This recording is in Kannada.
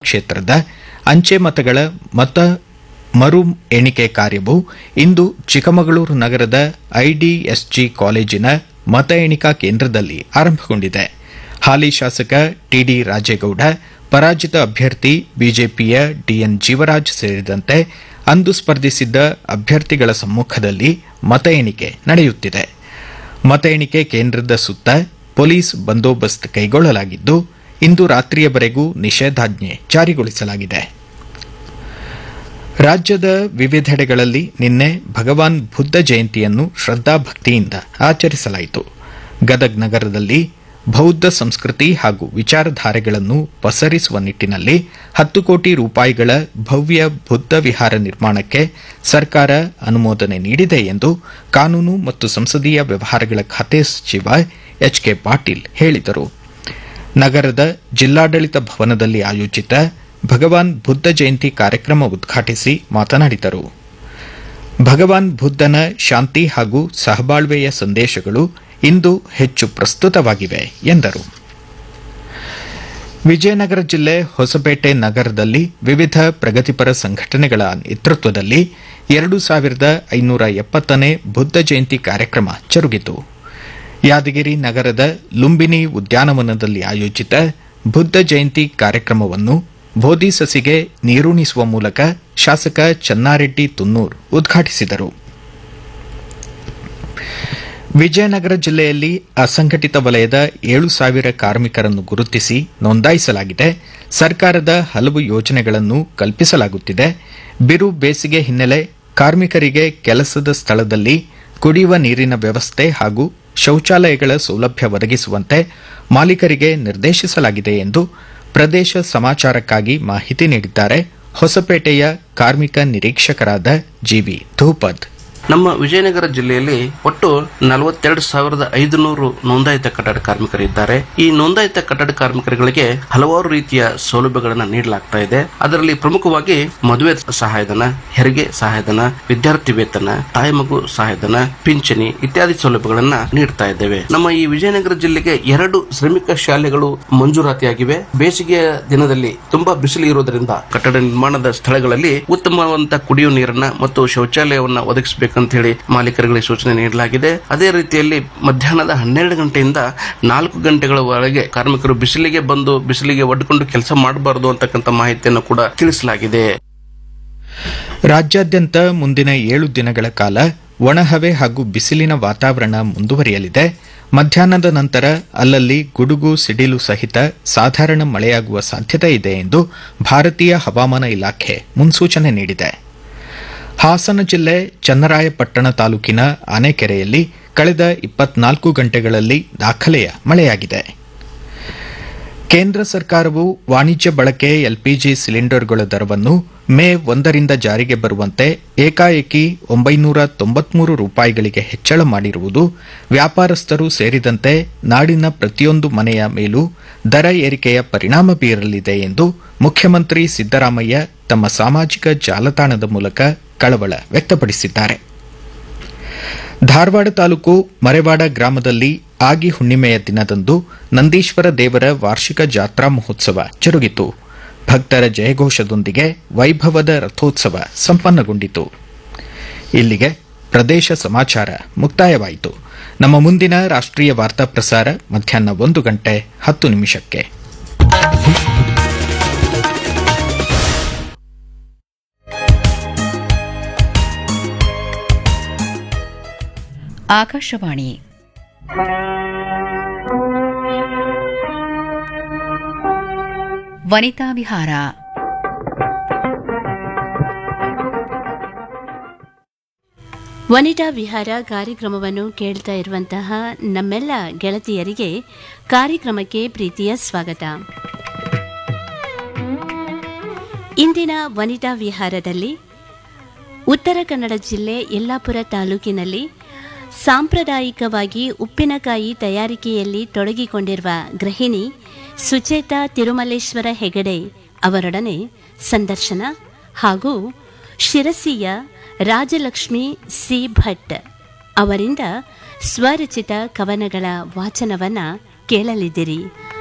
ಕ್ಷೇತ್ರದ ಅಂಚೆ ಮತಗಳ ಮತ ಮರು ಎಣಿಕೆ ಕಾರ್ಯವು ಇಂದು ಚಿಕ್ಕಮಗಳೂರು ನಗರದ ಐಡಿಎಸ್ಜಿ ಕಾಲೇಜಿನ ಮತ ಎಣಿಕಾ ಕೇಂದ್ರದಲ್ಲಿ ಆರಂಭಗೊಂಡಿದೆ ಹಾಲಿ ಶಾಸಕ ಟಿಡಿ ರಾಜೇಗೌಡ ಪರಾಜಿತ ಅಭ್ಯರ್ಥಿ ಬಿಜೆಪಿಯ ಡಿಎನ್ ಜೀವರಾಜ್ ಸೇರಿದಂತೆ ಅಂದು ಸ್ಪರ್ಧಿಸಿದ್ದ ಅಭ್ಯರ್ಥಿಗಳ ಸಮ್ಮುಖದಲ್ಲಿ ಮತ ಎಣಿಕೆ ನಡೆಯುತ್ತಿದೆ ಮತ ಎಣಿಕೆ ಕೇಂದ್ರದ ಸುತ್ತ ಪೊಲೀಸ್ ಬಂದೋಬಸ್ತ್ ಕೈಗೊಳ್ಳಲಾಗಿದ್ದು ಇಂದು ರಾತ್ರಿಯವರೆಗೂ ನಿಷೇಧಾಜ್ಞೆ ಜಾರಿಗೊಳಿಸಲಾಗಿದೆ ರಾಜ್ಯದ ವಿವಿಧೆಡೆಗಳಲ್ಲಿ ನಿನ್ನೆ ಭಗವಾನ್ ಬುದ್ಧ ಜಯಂತಿಯನ್ನು ಶ್ರದ್ದಾಭಕ್ತಿಯಿಂದ ಆಚರಿಸಲಾಯಿತು ಗದಗ್ ನಗರದಲ್ಲಿ ಬೌದ್ಧ ಸಂಸ್ಕೃತಿ ಹಾಗೂ ವಿಚಾರಧಾರೆಗಳನ್ನು ಪಸರಿಸುವ ನಿಟ್ಟಿನಲ್ಲಿ ಹತ್ತು ಕೋಟಿ ರೂಪಾಯಿಗಳ ಭವ್ಯ ಬುದ್ಧ ವಿಹಾರ ನಿರ್ಮಾಣಕ್ಕೆ ಸರ್ಕಾರ ಅನುಮೋದನೆ ನೀಡಿದೆ ಎಂದು ಕಾನೂನು ಮತ್ತು ಸಂಸದೀಯ ವ್ಯವಹಾರಗಳ ಖಾತೆ ಸಚಿವ ಎಚ್ ಕೆ ಪಾಟೀಲ್ ಹೇಳಿದರು ನಗರದ ಜಿಲ್ಲಾಡಳಿತ ಭವನದಲ್ಲಿ ಆಯೋಜಿತ ಭಗವಾನ್ ಬುದ್ಧ ಜಯಂತಿ ಕಾರ್ಯಕ್ರಮ ಉದ್ಘಾಟಿಸಿ ಮಾತನಾಡಿದರು ಭಗವಾನ್ ಬುದ್ಧನ ಶಾಂತಿ ಹಾಗೂ ಸಹಬಾಳ್ವೆಯ ಸಂದೇಶಗಳು ಇಂದು ಹೆಚ್ಚು ಪ್ರಸ್ತುತವಾಗಿವೆ ಎಂದರು ವಿಜಯನಗರ ಜಿಲ್ಲೆ ಹೊಸಪೇಟೆ ನಗರದಲ್ಲಿ ವಿವಿಧ ಪ್ರಗತಿಪರ ಸಂಘಟನೆಗಳ ನೇತೃತ್ವದಲ್ಲಿ ಎರಡು ಸಾವಿರದ ಐನೂರ ಎಪ್ಪತ್ತನೇ ಬುದ್ಧ ಜಯಂತಿ ಕಾರ್ಯಕ್ರಮ ಜರುಗಿತು ಯಾದಗಿರಿ ನಗರದ ಲುಂಬಿನಿ ಉದ್ಯಾನವನದಲ್ಲಿ ಆಯೋಜಿತ ಬುದ್ಧ ಜಯಂತಿ ಕಾರ್ಯಕ್ರಮವನ್ನು ಬೋಧಿ ಸಸಿಗೆ ನೀರುಣಿಸುವ ಮೂಲಕ ಶಾಸಕ ಚನ್ನಾರೆಡ್ಡಿ ತುನ್ನೂರ್ ಉದ್ಘಾಟಿಸಿದರು ವಿಜಯನಗರ ಜಿಲ್ಲೆಯಲ್ಲಿ ಅಸಂಘಟಿತ ವಲಯದ ಏಳು ಸಾವಿರ ಕಾರ್ಮಿಕರನ್ನು ಗುರುತಿಸಿ ನೋಂದಾಯಿಸಲಾಗಿದೆ ಸರ್ಕಾರದ ಹಲವು ಯೋಜನೆಗಳನ್ನು ಕಲ್ಪಿಸಲಾಗುತ್ತಿದೆ ಬಿರು ಬೇಸಿಗೆ ಹಿನ್ನೆಲೆ ಕಾರ್ಮಿಕರಿಗೆ ಕೆಲಸದ ಸ್ಥಳದಲ್ಲಿ ಕುಡಿಯುವ ನೀರಿನ ವ್ಯವಸ್ಥೆ ಹಾಗೂ ಶೌಚಾಲಯಗಳ ಸೌಲಭ್ಯ ಒದಗಿಸುವಂತೆ ಮಾಲೀಕರಿಗೆ ನಿರ್ದೇಶಿಸಲಾಗಿದೆ ಎಂದು ಪ್ರದೇಶ ಸಮಾಚಾರಕ್ಕಾಗಿ ಮಾಹಿತಿ ನೀಡಿದ್ದಾರೆ ಹೊಸಪೇಟೆಯ ಕಾರ್ಮಿಕ ನಿರೀಕ್ಷಕರಾದ ಜಿವಿ ಧೂಪದ್ ನಮ್ಮ ವಿಜಯನಗರ ಜಿಲ್ಲೆಯಲ್ಲಿ ಒಟ್ಟು ನಲವತ್ತೆರಡು ಸಾವಿರದ ಐದುನೂರು ನೋಂದಾಯಿತ ಕಟ್ಟಡ ಕಾರ್ಮಿಕರಿದ್ದಾರೆ ಈ ನೋಂದಾಯಿತ ಕಟ್ಟಡ ಕಾರ್ಮಿಕರುಗಳಿಗೆ ಹಲವಾರು ರೀತಿಯ ಸೌಲಭ್ಯಗಳನ್ನು ನೀಡಲಾಗ್ತಾ ಇದೆ ಅದರಲ್ಲಿ ಪ್ರಮುಖವಾಗಿ ಮದುವೆ ಸಹಾಯಧನ ಹೆರಿಗೆ ಸಹಾಯಧನ ವಿದ್ಯಾರ್ಥಿ ವೇತನ ತಾಯಿ ಮಗು ಸಹಾಯಧನ ಪಿಂಚಣಿ ಇತ್ಯಾದಿ ಸೌಲಭ್ಯಗಳನ್ನ ನೀಡ್ತಾ ಇದ್ದೇವೆ ನಮ್ಮ ಈ ವಿಜಯನಗರ ಜಿಲ್ಲೆಗೆ ಎರಡು ಶ್ರಮಿಕ ಶಾಲೆಗಳು ಮಂಜೂರಾತಿಯಾಗಿವೆ ಬೇಸಿಗೆಯ ದಿನದಲ್ಲಿ ತುಂಬಾ ಬಿಸಿಲು ಇರುವುದರಿಂದ ಕಟ್ಟಡ ನಿರ್ಮಾಣದ ಸ್ಥಳಗಳಲ್ಲಿ ಉತ್ತಮವಾದಂತಹ ಕುಡಿಯುವ ನೀರನ್ನ ಮತ್ತು ಶೌಚಾಲಯವನ್ನ ಒದಗಿಸಬೇಕಂತ ಹೇಳಿ ಮಾಲೀಕರುಗಳಿಗೆ ಸೂಚನೆ ನೀಡಲಾಗಿದೆ ಅದೇ ರೀತಿಯಲ್ಲಿ ಮಧ್ಯಾಹ್ನದ ಹನ್ನೆರಡು ಗಂಟೆಯಿಂದ ನಾಲ್ಕು ಗಂಟೆಗಳ ಒಳಗೆ ಕಾರ್ಮಿಕರು ಬಿಸಿಲಿಗೆ ಬಂದು ಬಿಸಿಲಿಗೆ ಒಡ್ಕೊಂಡು ಕೆಲಸ ಮಾಡಬಾರದು ಅಂತಕ್ಕಂಥ ಮಾಹಿತಿಯನ್ನು ಕೂಡ ತಿಳಿಸಲಾಗಿದೆ ರಾಜ್ಯಾದ್ಯಂತ ಮುಂದಿನ ಏಳು ದಿನಗಳ ಕಾಲ ಒಣಹವೆ ಹಾಗೂ ಬಿಸಿಲಿನ ವಾತಾವರಣ ಮುಂದುವರಿಯಲಿದೆ ಮಧ್ಯಾಹ್ನದ ನಂತರ ಅಲ್ಲಲ್ಲಿ ಗುಡುಗು ಸಿಡಿಲು ಸಹಿತ ಸಾಧಾರಣ ಮಳೆಯಾಗುವ ಸಾಧ್ಯತೆ ಇದೆ ಎಂದು ಭಾರತೀಯ ಹವಾಮಾನ ಇಲಾಖೆ ಮುನ್ಸೂಚನೆ ನೀಡಿದೆ ಹಾಸನ ಜಿಲ್ಲೆ ಚನ್ನರಾಯಪಟ್ಟಣ ತಾಲೂಕಿನ ಆನೆಕೆರೆಯಲ್ಲಿ ಕಳೆದ ಇಪ್ಪತ್ನಾಲ್ಕು ಗಂಟೆಗಳಲ್ಲಿ ದಾಖಲೆಯ ಮಳೆಯಾಗಿದೆ ಕೇಂದ್ರ ಸರ್ಕಾರವು ವಾಣಿಜ್ಯ ಬಳಕೆ ಎಲ್ಪಿಜಿ ಸಿಲಿಂಡರ್ಗಳ ದರವನ್ನು ಮೇ ಒಂದರಿಂದ ಜಾರಿಗೆ ಬರುವಂತೆ ಏಕಾಏಕಿ ಒಂಬೈನೂರ ತೊಂಬತ್ಮೂರು ರೂಪಾಯಿಗಳಿಗೆ ಹೆಚ್ಚಳ ಮಾಡಿರುವುದು ವ್ಯಾಪಾರಸ್ಥರು ಸೇರಿದಂತೆ ನಾಡಿನ ಪ್ರತಿಯೊಂದು ಮನೆಯ ಮೇಲೂ ದರ ಏರಿಕೆಯ ಪರಿಣಾಮ ಬೀರಲಿದೆ ಎಂದು ಮುಖ್ಯಮಂತ್ರಿ ಸಿದ್ದರಾಮಯ್ಯ ತಮ್ಮ ಸಾಮಾಜಿಕ ಜಾಲತಾಣದ ಮೂಲಕ ಕಳವಳ ವ್ಯಕ್ತಪಡಿಸಿದ್ದಾರೆ ಧಾರವಾಡ ತಾಲೂಕು ಮರೆವಾಡ ಗ್ರಾಮದಲ್ಲಿ ಆಗಿ ಹುಣ್ಣಿಮೆಯ ದಿನದಂದು ನಂದೀಶ್ವರ ದೇವರ ವಾರ್ಷಿಕ ಜಾತ್ರಾ ಮಹೋತ್ಸವ ಜರುಗಿತು ಭಕ್ತರ ಜಯಘೋಷದೊಂದಿಗೆ ವೈಭವದ ರಥೋತ್ಸವ ಸಂಪನ್ನಗೊಂಡಿತು ಇಲ್ಲಿಗೆ ಪ್ರದೇಶ ಸಮಾಚಾರ ಮುಕ್ತಾಯವಾಯಿತು ನಮ್ಮ ಮುಂದಿನ ರಾಷ್ಟ್ರೀಯ ವಾರ್ತಾ ಪ್ರಸಾರ ಮಧ್ಯಾಹ್ನ ಒಂದು ಗಂಟೆ ಹತ್ತು ನಿಮಿಷಕ್ಕೆ ಆಕಾಶವಾಣಿ ವನಿತಾ ವಿಹಾರ ವನಿತಾ ವಿಹಾರ ಕಾರ್ಯಕ್ರಮವನ್ನು ಕೇಳ್ತಾ ಇರುವಂತಹ ನಮ್ಮೆಲ್ಲ ಗೆಳತಿಯರಿಗೆ ಕಾರ್ಯಕ್ರಮಕ್ಕೆ ಪ್ರೀತಿಯ ಸ್ವಾಗತ ಇಂದಿನ ವನಿತಾ ವಿಹಾರದಲ್ಲಿ ಉತ್ತರ ಕನ್ನಡ ಜಿಲ್ಲೆ ಯಲ್ಲಾಪುರ ತಾಲೂಕಿನಲ್ಲಿ ಸಾಂಪ್ರದಾಯಿಕವಾಗಿ ಉಪ್ಪಿನಕಾಯಿ ತಯಾರಿಕೆಯಲ್ಲಿ ತೊಡಗಿಕೊಂಡಿರುವ ಗೃಹಿಣಿ ಸುಚೇತಾ ತಿರುಮಲೇಶ್ವರ ಹೆಗಡೆ ಅವರೊಡನೆ ಸಂದರ್ಶನ ಹಾಗೂ ಶಿರಸಿಯ ರಾಜಲಕ್ಷ್ಮಿ ಸಿ ಭಟ್ ಅವರಿಂದ ಸ್ವರಚಿತ ಕವನಗಳ ವಾಚನವನ್ನ ಕೇಳಲಿದ್ದೀರಿ